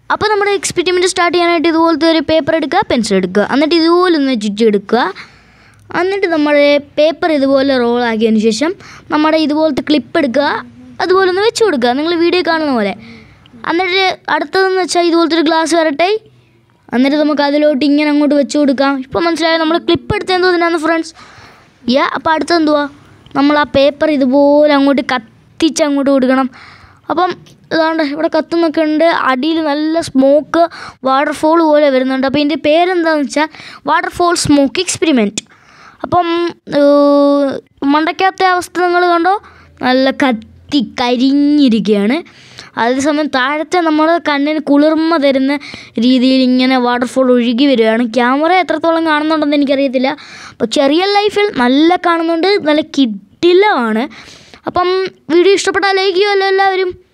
അപ്പോൾ നമ്മുടെ experiment start ചെയ്യാനായിട്ട് ഇതുപോലത്തെ ഒരു പേപ്പർ എടുക്കുക പെൻസിൽ എടുക്കുക എന്നിട്ട് ഇതുപോലെ ഒന്ന് ചുറ്റിയെടുക്കുക എന്നിട്ട് നമ്മുടെ പേപ്പർ ഇതുപോലെ റോൾ ആക്കിയതിന് ശേഷം നമ്മുടെ ഇതുപോലത്തെ ക്ലിപ്പ് എടുക്കുക അതുപോലെ ഒന്ന് വെച്ച് കൊടുക്കുക നിങ്ങൾ വീഡിയോ കാണുന്ന പോലെ എന്നിട്ട് അടുത്തതെന്ന് വെച്ചാൽ ഇതുപോലത്തെ ഒരു ഗ്ലാസ് വരട്ടെ എന്നിട്ട് നമുക്ക് അതിലോട്ട് ഇങ്ങനെ അങ്ങോട്ട് വെച്ച് കൊടുക്കാം ഇപ്പോൾ മനസ്സിലായോ നമ്മൾ ക്ലിപ്പ് എടുത്ത് എന്തോ ഇതിനാന്ന് ഫ്രണ്ട്സ് യാ അപ്പോൾ അടുത്തെന്തുവാ നമ്മൾ ആ പേപ്പർ ഇതുപോലെ അങ്ങോട്ട് കത്തിച്ച് അങ്ങോട്ട് കൊടുക്കണം അപ്പം ഇതാണ്ട് ഇവിടെ കത്തുന്നൊക്കെ ഉണ്ട് അടിയിൽ നല്ല സ്മോക്ക് വാട്ടർഫോൾ പോലെ വരുന്നുണ്ട് അപ്പോൾ ഇതിൻ്റെ പേരെന്താണെന്ന് വെച്ചാൽ വാട്ടർഫോൾ സ്മോക്ക് എക്സ്പെരിമെൻറ്റ് അപ്പം ഏഹ്, മണ്ടയ്ക്കകത്തെ അവസ്ഥ നിങ്ങൾ കണ്ടോ നല്ല കത്തി കരിഞ്ഞിരിക്കുകയാണ് അതേസമയം താഴത്തെ നമ്മുടെ കണ്ണിന് കുളിർമ തരുന്ന രീതിയിൽ ഇങ്ങനെ വാട്ടർഫോൾ ഒഴുകി വരികയാണ് ക്യാമറ എത്രത്തോളം കാണുന്നുണ്ടെന്ന് എനിക്കറിയത്തില്ല അപ്പോൾ ചെറിയ ലൈഫിൽ നല്ല കാണുന്നുണ്ട് നല്ല കിഡിലമാണ് അപ്പം വീഡിയോ ഇഷ്ടപ്പെട്ടാൽ ലൈക്ക് ചെയ്യുമല്ലോ എല്ലാവരും